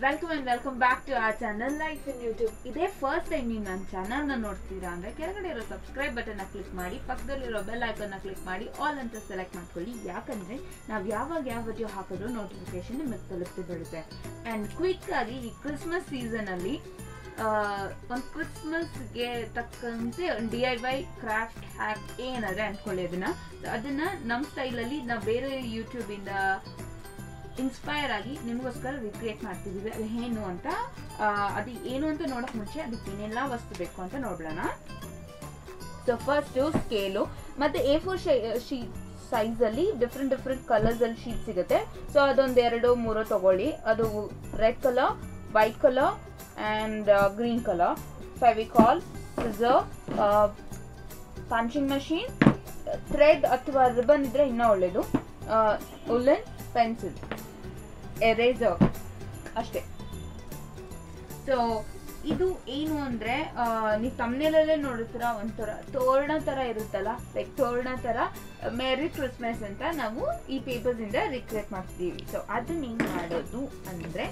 Welcome and welcome back to our channel life in YouTube ಇದೇ first time ನೀವು ನನ್ನ ಚಾನಲ್ನ ನೋಡ್ತೀರಾ ಅಂದರೆ ಕೆಳಗಡೆ ಇರೋ ಸಬ್ಸ್ಕ್ರೈಬ್ ಬಟನ್ನ ಕ್ಲಿಕ್ ಮಾಡಿ ಪಕ್ಕದಲ್ಲಿರೋ ಬೆಲ್ ಐಕನ್ನ ಕ್ಲಿಕ್ ಮಾಡಿ ಆಲ್ ಅಂತ ಸೆಲೆಕ್ಟ್ ಮಾಡ್ಕೊಳ್ಳಿ ಯಾಕಂದರೆ ನಾವು ಯಾವಾಗ ಯಾವ ವಿಡಿಯೋ ಹಾಕಿದ್ರು ನೋಟಿಫಿಕೇಶನ್ ನಿಮಗೆ ತಲುಪ್ತಿ ಬರುತ್ತೆ ಆ್ಯಂಡ್ ಕ್ವಿಕ್ ಆಗಿ ಈ ಕ್ರಿಸ್ಮಸ್ ಸೀಸನಲ್ಲಿ ಒಂದು ಕ್ರಿಸ್ಮಸ್ಗೆ ತಕ್ಕಂತೆ D I Y craft hack ಏನಾದ್ರೆ ಅಂದ್ಕೊಳ್ಳಿ ಅದನ್ನ ಅದನ್ನ ನಮ್ಮ ಸ್ಟೈಲಲ್ಲಿ ನಾವು ಬೇರೆ ಯೂಟ್ಯೂಬಿಂದ ಇನ್ಸ್ಪೈರ್ ಆಗಿ ನಿಮಗೋಸ್ಕರ ರಿಕ್ರಿಯೇಟ್ ಮಾಡ್ತಿದ್ದೀವಿ ಅದು ಏನು ಅಂತ ಆ, ಅದು ಏನು ಅಂತ ನೋಡಕ್ ಮುಂಚೆ ಅದಕ್ಕೆ ಏನೆಲ್ಲ ವಸ್ತು ಬೇಕು ಅಂತ ನೋಡೋಣ ಸೊ ಫಸ್ಟು ಸ್ಕೇಲು ಮತ್ತೆ ಎ ಫೋರ್ ಶೀಟ್ ಸೈಜಲ್ಲಿ ಡಿಫ್ರೆಂಟ್ ಡಿಫ್ರೆಂಟ್ ಕಲರ್ಸಲ್ಲಿ ಶೀಟ್ ಸಿಗುತ್ತೆ ಸೊ ಅದೊಂದು ಎರಡು ಮೂರು ತಗೊಳ್ಳಿ ಅದು red colour white colour and green colour Fevicol scissor punching machine thread ಅಥವಾ ರಿಬನ್ ಇದ್ರೆ ಇನ್ನೂ ಒಳ್ಳೆಯದು ಉಲ್ಲನ್ ಪೆನ್ಸಿಲ್ ಎರೇಸರ್ ಅಷ್ಟೇ ಸೊ ಇದು ಏನು ಅಂದ್ರೆ ಆ, ನೀವು ತಮ್ಮನೇಲಲ್ಲೇ ನೋಡಿರ್ತೀರ ಒಂಥರ ತೋರಣ ತರ ಇರುತ್ತಲ್ಲ ಲೈಕ್ ತೋರಣ ತರ ಮೇರಿ ಕ್ರಿಸ್ಮಸ್ ಅಂತ ನಾವು ಈ ಪೇಪರ್ಸ್ ಇಂದ ರಿಕ್ರಿಯೇಟ್ ಮಾಡ್ತೀವಿ ಸೊ ಅದನ್ನ ಹೆಂಗ್ ಮಾಡೋದು ಅಂದ್ರೆ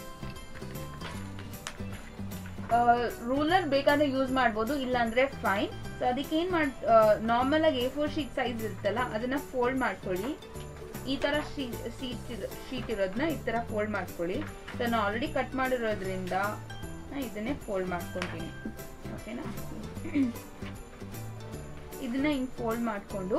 ರೂಲರ್ ಬೇಕಾದ್ರೆ ಯೂಸ್ ಮಾಡ್ಬೋದು ಇಲ್ಲಾಂದ್ರೆ ಫೈನ್ ಸೊ ಅದಕ್ಕೆ ಏನ್ ಮಾಡ್ ನಾರ್ಮಲ್ ಆಗಿ ಎ ಫೋರ್ ಶೀಟ್ ಸೈಜ್ ಇರುತ್ತಲ್ಲ ಅದನ್ನ ಫೋಲ್ಡ್ ಮಾಡ್ಕೊಳ್ಳಿ ಈ ತರ ಶೀಟ್ ಶೀಟ್ ಇರೋದನ್ನ ಈ ತರ ಫೋಲ್ಡ್ ಮಾಡ್ಕೊಳ್ಳಿ ಸೊ ನಾನು ಆಲ್ರೆಡಿ ಕಟ್ ಮಾಡಿರೋದ್ರಿಂದ ನಾ ಇದನ್ನೇ ಫೋಲ್ಡ್ ಮಾಡ್ಕೊತೀನಿ ಓಕೆನಾ ಇದನ್ನ ಹಿಂಗ್ ಫೋಲ್ಡ್ ಮಾಡ್ಕೊಂಡು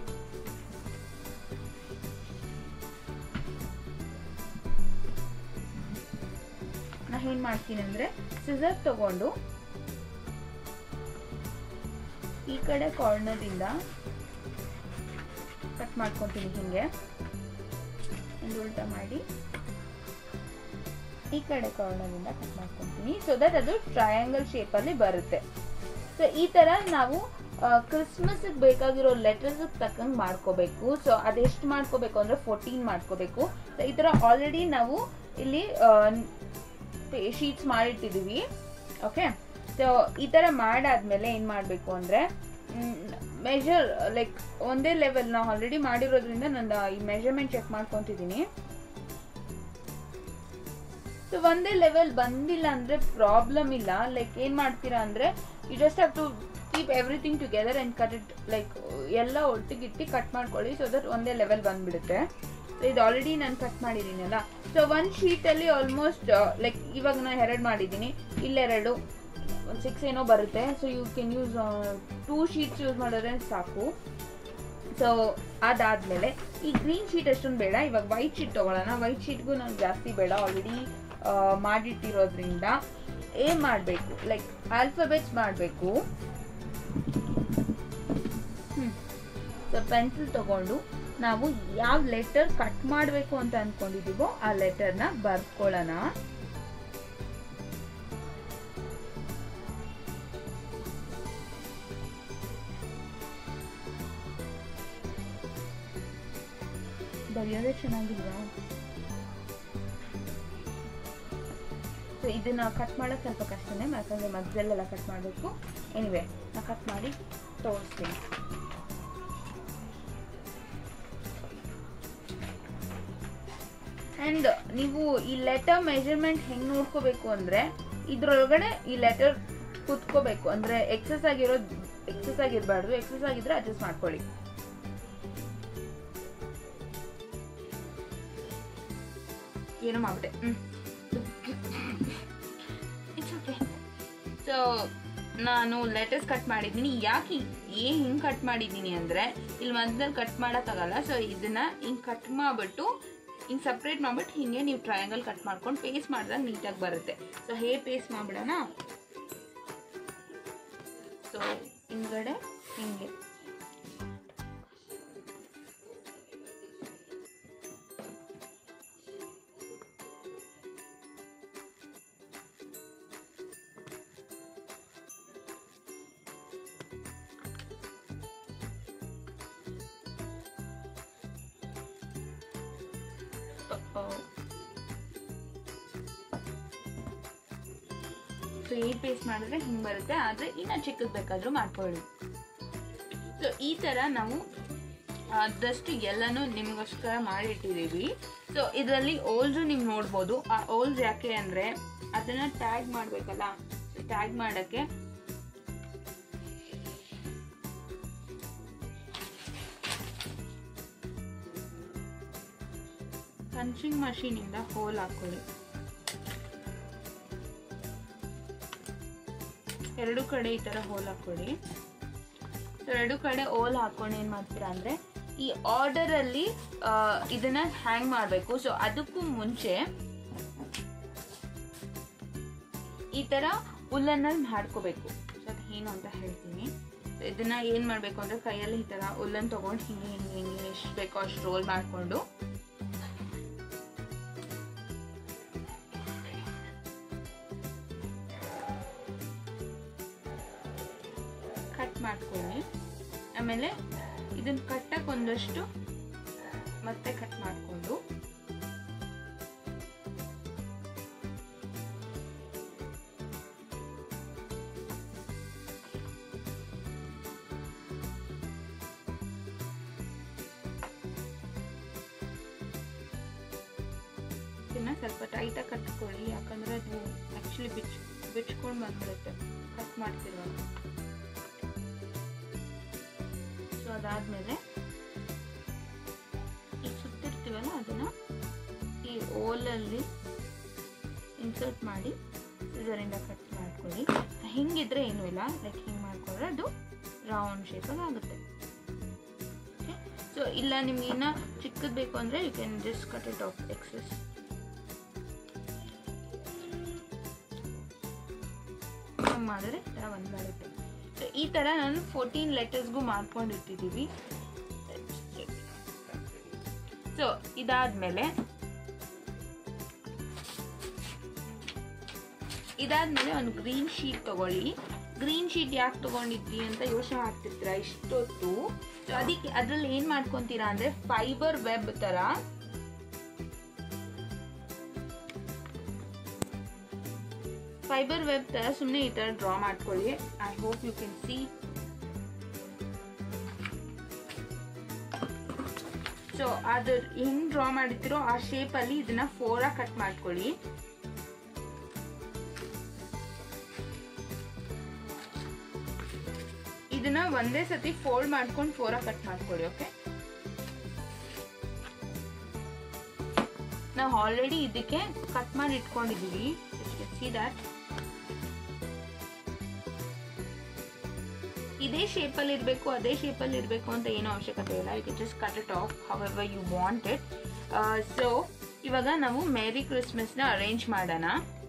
ನಾ ಏನ್ ಮಾಡ್ತೀನಿ ಅಂದ್ರೆ ಸಿಸರ್ ತಗೊಂಡು ಈ ಕಡೆ ಕಾರ್ನರಿಂದ ಕಟ್ ಮಾಡ್ಕೊತೀನಿ ಹಿಂಗೆ ಒಂದು ಉಲ್ಟಾ ಮಾಡಿ ಈ ಕಡೆ ಕಾರ್ನರಿಂದ ಕಟ್ ಮಾಡ್ಕೊತೀನಿ ಸೊ ದಟ್ ಅದು ಟ್ರಯಾಂಗಲ್ ಶೇಪಲ್ಲಿ ಬರುತ್ತೆ ಸೊ ಈ ತರ ನಾವು ಕ್ರಿಸ್ಮಸ್ ಬೇಕಾಗಿರೋ ಲೆಟರ್ಸ್ ತಕ್ಕಂಗೆ ಮಾಡ್ಕೋಬೇಕು ಸೊ ಅದೆಷ್ಟು ಮಾಡ್ಕೋಬೇಕು ಅಂದ್ರೆ ಫೋರ್ಟೀನ್ ಮಾಡ್ಕೋಬೇಕು ಸೊ ಈ ತರ ಆಲ್ರೆಡಿ ನಾವು ಇಲ್ಲಿ ಶೀಟ್ಸ್ ಮಾಡಿಟ್ಟಿದೀವಿ ಓಕೆ ಸೊ ಈ ತರ ಮಾಡಾದ್ಮೇಲೆ ಏನ್ ಮಾಡ್ಬೇಕು ಅಂದ್ರೆ ಮೆಜರ್ ಲೈಕ್ ಒಂದೇ ಲೆವೆಲ್ ನಾವು ಆಲ್ರೆಡಿ ಮಾಡಿರೋದ್ರಿಂದ ನನ್ನ ಈ ಮೆಜರ್ಮೆಂಟ್ ಚೆಕ್ ಮಾಡ್ಕೊತಿದ್ದೀನಿ ಸೊ ಒಂದೇ ಲೆವೆಲ್ ಬಂದಿಲ್ಲ ಅಂದ್ರೆ ಪ್ರಾಬ್ಲಮ್ ಇಲ್ಲ ಲೈಕ್ ಏನ್ ಮಾಡ್ತೀರಾ ಅಂದ್ರೆ you just have to keep everything together and cut it like ಎಲ್ಲ ಒಟ್ಟಿಗಿಟ್ಟು ಕಟ್ ಮಾಡ್ಕೊಳ್ಳಿ ಸೊ ದಟ್ ಒಂದೇ ಲೆವೆಲ್ ಬಂದ್ಬಿಡುತ್ತೆ ಸೊ ಇದು ಆಲ್ರೆಡಿ ನಾನು ಕಟ್ ಮಾಡಿದ್ದೀನಲ್ಲ ಸೊ ಒಂದು ಶೀಟಲ್ಲಿ ಆಲ್ಮೋಸ್ಟ್ ಲೈಕ್ ಇವಾಗ ನಾನು ಎರಡು ಮಾಡಿದ್ದೀನಿ ಇಲ್ಲೆರಡು ಒಂದು ಸಿಕ್ಸ್ ಏನೋ ಬರುತ್ತೆ so you can use two sheets use ಮಾಡಿದ್ರೆ ಸಾಕು ಸೊ ಅದಾದ್ಮೇಲೆ ಈ ಗ್ರೀನ್ ಶೀಟ್ ಅಷ್ಟೊಂದು ಬೇಡ ಇವಾಗ ವೈಟ್ ಶೀಟ್ ತೊಗೊಳ್ಳೋಣ ವೈಟ್ ಶೀಟ್ಗೂ ನಾನು ಜಾಸ್ತಿ ಬೇಡ ಆಲ್ರೆಡಿ ಮಾಡಿಟ್ಟಿರೋದ್ರಿಂದ ಏನ್ ಮಾಡಬೇಕು ಲೈಕ್ ಆಲ್ಫಾಬೆಟ್ಸ್ ಮಾಡಬೇಕು ಸೊ ಪೆನ್ಸಿಲ್ ತಗೊಂಡು ನಾವು ಯಾವ ಲೆಟರ್ ಕಟ್ ಮಾಡಬೇಕು ಅಂತ ಅನ್ಕೊಂಡಿದೀವೋ ಆ ಲೆಟರ್ನ ಬರ್ಕೊಳ್ಳೋಣ ಬರೆಯೋದೇ ಚೆನ್ನಾಗಿಲ್ವಾ ಸೊ ಇದನ್ನ ಕಟ್ ಮಾಡೋಕೆ ಸ್ವಲ್ಪ ಕಷ್ಟನೇ ಯಾಕಂದ್ರೆ ಮಧ್ಯದಲ್ಲೆಲ್ಲ ಕಟ್ ಮಾಡಬೇಕು ಎನಿವೆ ನಾ ಕಟ್ ಮಾಡಿ ತೋರಿಸ್ತೀನಿ ಆ್ಯಂಡ್ ನೀವು ಈ ಲೆಟರ್ ಮೆಜರ್ಮೆಂಟ್ ಹೆಂಗೆ ನೋಡ್ಕೋಬೇಕು ಅಂದರೆ ಇದ್ರೊಳಗಡೆ ಈ ಲೆಟರ್ ಕುತ್ಕೋಬೇಕು ಅಂದರೆ ಎಕ್ಸಸ್ ಆಗಿರೋದು ಎಕ್ಸಸ್ ಆಗಿರಬಾರ್ದು ಎಕ್ಸಸ್ ಆಗಿದ್ರೆ ಅಡ್ಜಸ್ಟ್ ಮಾಡ್ಕೊಳ್ಳಿ ಏನೋ ಮಾಡ್ಬಿಟ್ಟೆ ಇಟ್ಸ್ ಓಕೆ ಸೊ ನಾನು ಲೆಟರ್ಸ್ ಕಟ್ ಮಾಡಿದ್ದೀನಿ ಯಾಕೆ ಏ ಹಿಂಗೆ ಕಟ್ ಮಾಡಿದ್ದೀನಿ ಅಂದರೆ ಇಲ್ಲಿ ಮಧ್ಯದಲ್ಲಿ ಕಟ್ ಮಾಡೋಕ್ಕಾಗಲ್ಲ ಸೊ ಇದನ್ನ ಹಿಂಗೆ ಕಟ್ ಮಾಡಿಬಿಟ್ಟು ಹಿಂಗೆ ಸಪ್ರೇಟ್ ಮಾಡ್ಬಿಟ್ಟು ಹಿಂಗೆ ನೀವು ಟ್ರಯಾಂಗಲ್ ಕಟ್ ಮಾಡ್ಕೊಂಡು ಪೇಸ್ಟ್ ಮಾಡಿದಾಗ ನೀಟಾಗಿ ಬರುತ್ತೆ ಸೊ ಹೇ ಪೇಸ್ಟ್ ಮಾಡ್ಬಿಡೋಣ ಸೊ ಹಿಂಗಡೆ ಹಿಂಗೆ ಸೊ ಈ ಪೇಸ್ಟ್ ಮಾಡಿದ್ರೆ ಹಿಂಗೆ ಬರುತ್ತೆ ಆದರೆ ಇನ್ನು ಚಿಕ್ಕದು ಬೇಕಾದರೂ ಮಾಡ್ಕೊಳ್ಳಿ ಸೊ ಈ ಥರ ನಾವು ಆದಷ್ಟು ಎಲ್ಲನೂ ನಿಮಗೋಸ್ಕರ ಮಾಡಿಟ್ಟಿದ್ದೀವಿ ಸೊ ಇದರಲ್ಲಿ ಓಲ್ಸ್ ನೀವು ನೋಡ್ಬೋದು ಆ ಓಲ್ಸ್ ಯಾಕೆ ಅಂದರೆ ಅದನ್ನು ಟ್ಯಾಗ್ ಮಾಡಬೇಕಲ್ಲ ಟ್ಯಾಗ್ ಮಾಡೋಕ್ಕೆ ಪಂಚಿಂಗ್ ಮಷೀನಿಂದ ಹೋಲ್ ಹಾಕೊಳ್ಳಿ ಎರಡು ಕಡೆ ಈ ಥರ ಹೋಲ್ ಹಾಕೊಳ್ಳಿ ಸೊ ಎರಡು ಕಡೆ ಹೋಲ್ ಹಾಕೊಂಡು ಏನು ಮಾಡ್ತೀರಾ ಅಂದರೆ ಈ ಆರ್ಡರಲ್ಲಿ ಇದನ್ನ ಹ್ಯಾಂಗ್ ಮಾಡಬೇಕು ಸೊ ಅದಕ್ಕೂ ಮುಂಚೆ ಈ ಥರ ಹುಲ್ಲನ್ನಲ್ಲಿ ಮಾಡ್ಕೋಬೇಕು ಸೊ ಅದು ಏನು ಅಂತ ಹೇಳ್ತೀನಿ ಸೊ ಇದನ್ನ ಏನು ಮಾಡಬೇಕು ಅಂದರೆ ಕೈಯಲ್ಲಿ ಈ ಥರ ಹುಲ್ಲನ್ನು ತೊಗೊಂಡು ಹಿಂಗೆ ಹಿಂಗೆ ಹಿಂಗೆ ಎಷ್ಟು ಬೇಕೋ ಅಷ್ಟು ರೋಲ್ ಮಾಡಿಕೊಂಡು ಕಟ್ ಮಾಡ್ಕೊಳ್ಳಿ ಆಮೇಲೆ ಇದನ್ನ ಕಟ್ಟಕ್ಕೆ ಒಂದಷ್ಟು ಮತ್ತೆ ಕಟ್ ಮಾಡಿಕೊಂಡು ಇದನ್ನ ಸ್ವಲ್ಪ ಟೈಟಾಗಿ ಕಟ್ಕೊಳ್ಳಿ ಯಾಕಂದ್ರೆ ಅದು ಆ್ಯಕ್ಚುಲಿ ಬಿಚ್ ಬಿಚ್ಕೊಂಡು ಬಂದ್ಬಿಡುತ್ತೆ ಕಟ್ ಮಾಡ್ತಿರುವಾಗ ಸೊ ಅದಾದಮೇಲೆ ಈ ಸುತ್ತಿರ್ತೀವಲ್ಲ ಅದನ್ನು ಈ ಓಲಲ್ಲಿ ಇನ್ಸರ್ಟ್ ಮಾಡಿ ಸಿಸರಿಂದ ಕಟ್ ಮಾಡ್ಕೊಳ್ಳಿ ಹಿಂಗಿದ್ರೆ ಏನೂ ಇಲ್ಲ ಲೈಕ್ ಹಿಂಗೆ ಮಾಡ್ಕೊಂಡ್ರೆ ಅದು ರೌಂಡ್ ಶೇಪಲ್ಲಿ ಆಗುತ್ತೆ ಓಕೆ ಸೊ ಇಲ್ಲ ನಿಮ್ಗೆ ಇನ್ನ ಚಿಕ್ಕದು ಬೇಕು ಅಂದರೆ you can just cut it off excess ಮಾಡಿದ್ರೆ ಈ ಥರ ಒಂದು ಬರುತ್ತೆ ಸೊ ಈ ಥರ ನಾನು ಫೋರ್ಟೀನ್ ಲೆಟರ್ಸ್ಗೂ ಮಾಡ್ಕೊಂಡಿರ್ತಿದ್ದೀವಿ ಸೊ ಇದಾದ್ಮೇಲೆ ಇದಾದ್ಮೇಲೆ ಒಂದು ಗ್ರೀನ್ ಶೀಟ್ ತಗೊಳ್ಳಿ ಗ್ರೀನ್ ಶೀಟ್ ಯಾಕೆ ತಗೊಂಡಿದ್ವಿ ಅಂತ ಯೋಚನೆ ಮಾಡ್ತಿರ್ತೀರ ಇಷ್ಟೊತ್ತು ಸೊ ಅದಕ್ಕೆ ಅದ್ರಲ್ಲಿ ಏನ್ ಮಾಡ್ಕೊಂತೀರಾ ಅಂದ್ರೆ ಫೈಬರ್ ವೆಬ್ ತರ ಫೈಬರ್ ವೆಬ್ ತರ ಸುಮ್ಮನೆ ಈ ತರ ಡ್ರಾ ಮಾಡ್ಕೊಳ್ಳಿ I hope you can see so ಅದು ಹೆಂಗ್ ಡ್ರಾ ಮಾಡಿರ್ತೀರೋ ಆ ಶೇಪ್ ಅಲ್ಲಿ ಇದನ್ನ ಫೋರಾ ಕಟ್ ಮಾಡ್ಕೊಳ್ಳಿ ಇದನ್ನ ಒಂದೇ ಸತಿ ಫೋಲ್ಡ್ ಮಾಡ್ಕೊಂಡು ಫೋರಾ ಕಟ್ ಮಾಡ್ಕೊಳ್ಳಿ ಓಕೆ ನಾವು ಆಲ್ರೆಡಿ ಇದಕ್ಕೆ ಕಟ್ ಮಾಡಿ ಇಟ್ಕೊಂಡಿದೀವಿ ಸಿ ದಟ್ ಇದೇ ಶೇಪಲ್ಲಿ ಇರಬೇಕು ಅದೇ ಶೇಪಲ್ಲಿ ಇರಬೇಕು ಅಂತ ಏನೋ ಅವಶ್ಯಕತೆ ಇಲ್ಲ you can just cut it off however you want it so ಇವಾಗ ನಾವು ಮೇರಿ ಕ್ರಿಸ್ಮಸ್ನ ಅರೇಂಜ್ ಮಾಡೋಣ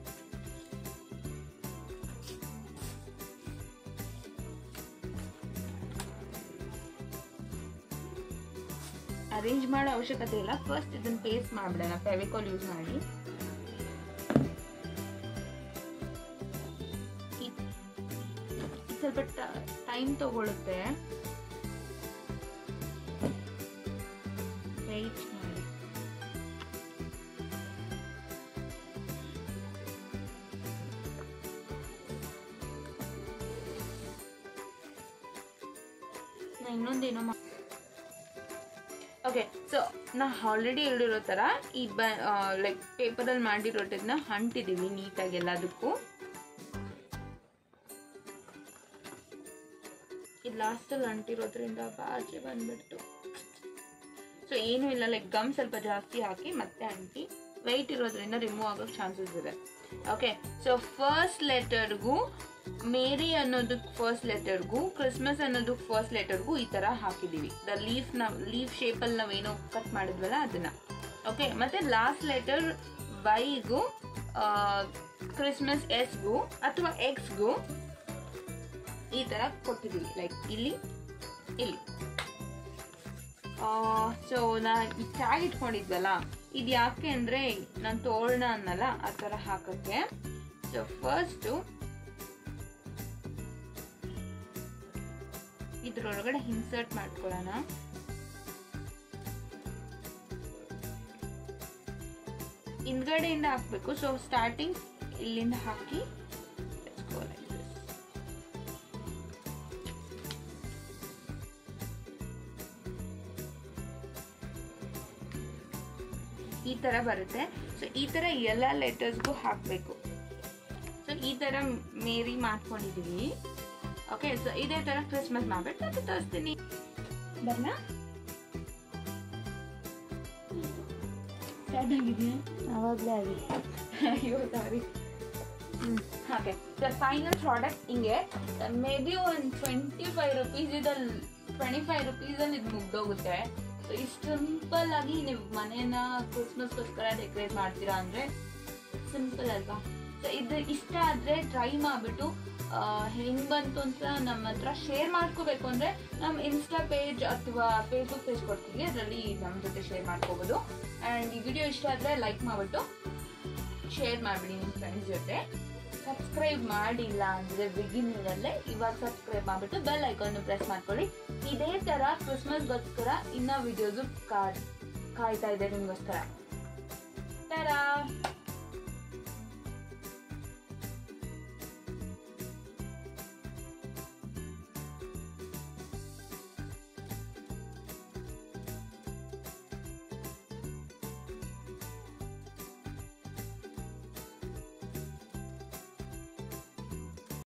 ಅರೇಂಜ್ ಮಾಡೋ ಅವಶ್ಯಕತೆ ಇಲ್ಲ ಫಸ್ಟ್ ಇದನ್ನ ಪೇಸ್ಟ್ ಮಾಡ್ಬಿಡೋಣ ಫೆವಿಕಾಲ್ ಯೂಸ್ ಮಾಡಿ ಇದ್- ಇದ್ ಸ್ವಲ್ಪ ಟೈಮ್ ತಗೊಳುತ್ತೆ ವೆಯ್ಟ್ ಮಾಡಿ ನಾ ಇನ್ನೊಂದೇನೋ ಮಾ ಓಕೆ ಸೊ ನಾ ಆಲ್ರೆಡಿ ಹೇಳಿರೋ ಥರ ಈ ಬ ಲೈಕ್ ಪೇಪರಲ್ಲಿ ಮಾಡಿರೋದನ್ನ ಅಂಟಿದ್ದೀವಿ ನೀಟಾಗಿ ಎಲ್ಲದಕ್ಕೂ ಇದು ಲಾಸ್ಟಲ್ಲಿ ಅಂಟಿರೋದ್ರಿಂದ ಬಾಜೆ ಬಂದ್ಬಿಡ್ತು ಸೊ ಏನೂ ಇಲ್ಲ ಲೈಕ್ ಗಮ್ ಸ್ವಲ್ಪ ಜಾಸ್ತಿ ಹಾಕಿ ಮತ್ತೆ ಅಂಟಿ ವೆಯ್ಟ್ ಇರೋದ್ರಿಂದ ರಿಮೂವ್ ಆಗೋಕ್ಕೆ ಚಾನ್ಸಸ್ ಇದೆ ಓಕೆ ಸೊ ಫಸ್ಟ್ ಲೆಟರ್ಗೂ ಮೇರಿ ಅನ್ನೋದಕ್ಕೆ ಫಸ್ಟ್ ಲೆಟರ್ಗೂ ಕ್ರಿಸ್ಮಸ್ ಅನ್ನೋದಕ್ಕೆ ಫಸ್ಟ್ ಲೆಟರ್ಗೂ ಈ ಥರ ಹಾಕಿದ್ದೀವಿ ದ ಲೀಫ್ ನಾವು ಲೀಫ್ ಶೇಪಲ್ಲಿ ನಾವೇನೋ ಕಟ್ ಮಾಡಿದ್ವಲ್ಲ ಅದನ್ನ ಓಕೆ ಮತ್ತೆ ಲಾಸ್ಟ್ ಲೆಟರ್ ವೈಗೂ ಕ್ರಿಸ್ಮಸ್ ಎಸ್ಗೂ ಅಥವಾ ಎಕ್ಸ್ಗೂ ಈ ಥರ ಕೊಟ್ಟಿದ್ದೀವಿ ಲೈಕ್ ಇಲ್ಲಿ ಇಲ್ಲಿ ಸೊ ನಾ ಈ ಟ್ಯಾಗ್ ಇಟ್ಕೊಂಡಿದ್ವಲ್ಲ ಇದು ಯಾಕೆ ಅಂದರೆ ನಾನು ತೋರಣ ಅನ್ನಲ್ಲ ಆ ಥರ ಹಾಕೋಕ್ಕೆ ಸೊ ಫಸ್ಟು ಇದ್ರೊಳಗಡೆ ಇನ್ಸರ್ಟ್ ಮಾಡ್ಕೊಳ್ಳೋಣ ಹಿಂದ್ಗಡೆಯಿಂದ ಹಾಕ್ಬೇಕು ಸೊ ಸ್ಟಾರ್ಟಿಂಗ್ ಇಲ್ಲಿಂದ ಹಾಕಿ let's go like this. ಈ ಥರ ಬರುತ್ತೆ ಸೊ ಈ ಥರ ಎಲ್ಲ ಲೆಟರ್ಸ್ಗೂ ಹಾಕಬೇಕು ಸೊ ಈ ಥರ ಮೇರಿ ಮಾಡ್ಕೊಂಡಿದ್ದೀವಿ ಓಕೆ ಸೊ ಇದೇ ಥರ ಕ್ರಿಸ್ಮಸ್ ಮಾಡ್ಬಿಟ್ಟು ಮತ್ತೆ ತೋರಿಸ್ತೀನಿ ಬರಲ್ಲ ಸ್ಟಾರ್ಟ್ ಆಗಿದೆಯಾ ಆವಾಗಲೇ ಆಗಿದೆ ಅಯ್ಯೋ sorry okay the final product ಹಿಂಗೆ ಮೇ ಬಿ ಒಂದು ಟ್ವೆಂಟಿ ಫೈವ್ ರುಪೀಸ್ ಇದಲ್ಲಿ ಟ್ವೆಂಟಿ ಫೈವ್ ರುಪೀಸಲ್ಲಿ ಇದು ಮುಗ್ದೋಗುತ್ತೆ ಸೊ ಇಷ್ಟು ಸಿಂಪಲ್ ಆಗಿ ನೀವು ಮನೇನ ಕ್ರಿಸ್ಮಸ್ಗೋಸ್ಕರ ಡೆಕೋರೇಟ್ ಮಾಡ್ತೀರಾ ಅಂದರೆ ಸಿಂಪಲ್ ಅಲ್ವಾ ಸೊ ಇದು ಇಷ್ಟ ಆದರೆ ಟ್ರೈ ಮಾಡಿಬಿಟ್ಟು ಹೆಂಗೆ ಬಂತು ಅಂತ ನಮ್ಮ ಹತ್ರ ಶೇರ್ ಮಾಡ್ಕೋಬೇಕು ಅಂದರೆ ನಮ್ಮ ಇನ್ಸ್ಟಾ ಪೇಜ್ ಅಥವಾ ಫೇಸ್ಬುಕ್ ಪೇಜ್ ಕೊಡ್ತೀವಿ ಅದರಲ್ಲಿ ನಮ್ಮ ಜೊತೆ ಶೇರ್ ಮಾಡ್ಕೋಬೋದು ಆ್ಯಂಡ್ ಈ ವಿಡಿಯೋ ಇಷ್ಟ ಆದರೆ ಲೈಕ್ ಮಾಡಿಬಿಟ್ಟು ಶೇರ್ ಮಾಡಿಬಿಡಿ ನಿಮ್ಮ ಫ್ರೆಂಡ್ಸ್ ಜೊತೆ ಸಬ್ಸ್ಕ್ರೈಬ್ ಮಾಡಿಲ್ಲ ಅಂದರೆ ಬಿಗಿನಿಂಗಲ್ಲೇ ಇವಾಗ ಸಬ್ಸ್ಕ್ರೈಬ್ ಮಾಡಿಬಿಟ್ಟು ಬೆಲ್ ಐಕಾನ್ ಪ್ರೆಸ್ ಮಾಡ್ಕೊಳ್ಳಿ ಇದೇ ಥರ ಕ್ರಿಸ್ಮಸ್ಗೋಸ್ಕರ ಇನ್ನೂ ವಿಡಿಯೋಸು ಕಾ ಕಾಯ್ತಾ ಇದೆ ನಿಮಗೋಸ್ಕರ ಟಾರಾ